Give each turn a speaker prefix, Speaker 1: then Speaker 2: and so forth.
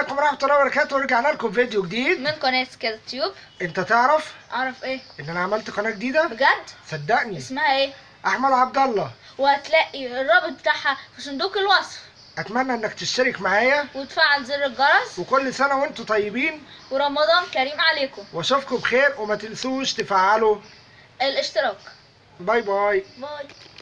Speaker 1: عليكم ورحمه الله وبركاته ورجعنا لكم فيديو جديد
Speaker 2: من قناة كده تيوب
Speaker 1: انت تعرف
Speaker 2: اعرف ايه
Speaker 1: ان انا عملت قناه جديده
Speaker 2: بجد
Speaker 1: صدقني
Speaker 2: اسمها ايه
Speaker 1: احمد عبد الله
Speaker 2: وهتلاقي الرابط بتاعها في صندوق الوصف
Speaker 1: اتمنى انك تشترك معايا
Speaker 2: وتفعل زر الجرس
Speaker 1: وكل سنه وانتم طيبين
Speaker 2: ورمضان كريم عليكم
Speaker 1: واشوفكم بخير وما تنسوش تفعلوا
Speaker 2: الاشتراك
Speaker 1: باي باي
Speaker 2: باي